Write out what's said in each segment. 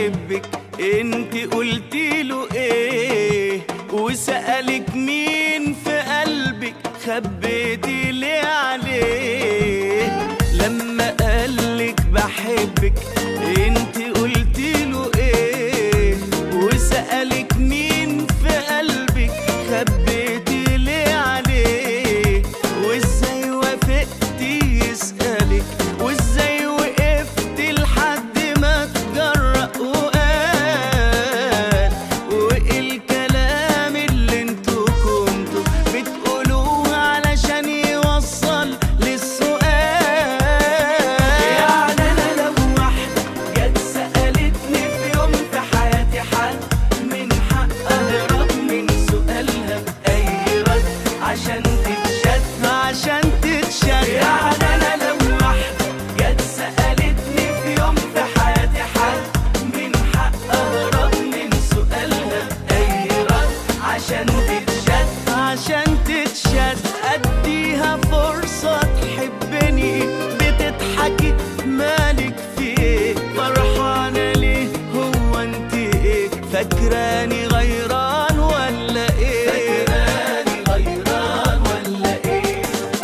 بحبك انت قلتي له ايه وسألك مين في قلبك خبيتي ليه عليه لما قالك بحبك انت قلتي له ايه وسألك مين في قلبك خبيتي ليه عليه وازاي وافقتي يسألك وازاي وقفتي لحد ما تجرأ وقال وايه الكلام اللي انتوا كنتوا بتقولوه علشان يوصل للسؤال يعني انا لو واحدة جت سألتني في يوم في حياتي حد من حق اهرب من سؤالها بأي رد عشان تتشد عشان تتشد يعني انا لو واحدة جت سألتني في يوم في حياتي حد من حق اهرب من سؤالها بأي رد عشان تتشد عشان تتشد اديها فرصة تحبني بتضحكي مالك في ايه فرحانة ليه هو انت ايه فاكراني غيران ولا ايه فاكراني غيران ولا ايه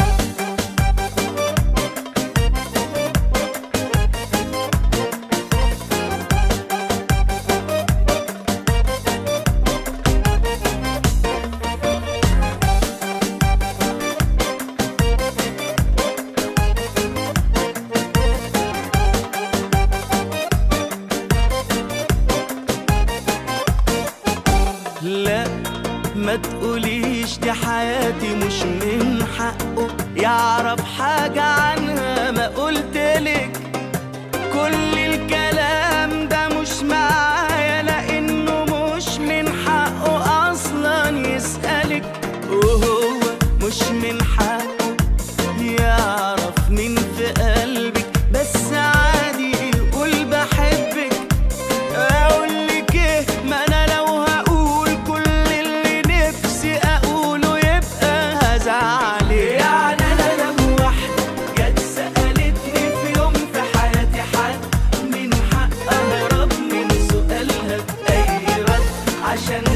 لا ما tقوليش دي حياتي مش من حقه يعرف حاجة عنها ما قلتلك كل الكلام ده مش معايا لانه مش من حقه اصلا يسألك وهو مش من حقه يعرف مين في قلبك بس عادي يقول بحبك اقول لك ايه ما انا لو هقول كل اللي نفسي اقوله يبقى هزعل يعني انا لو واحده جت سالتني في يوم في حياتي حد من حق اهرب من سؤالها باي رد عشان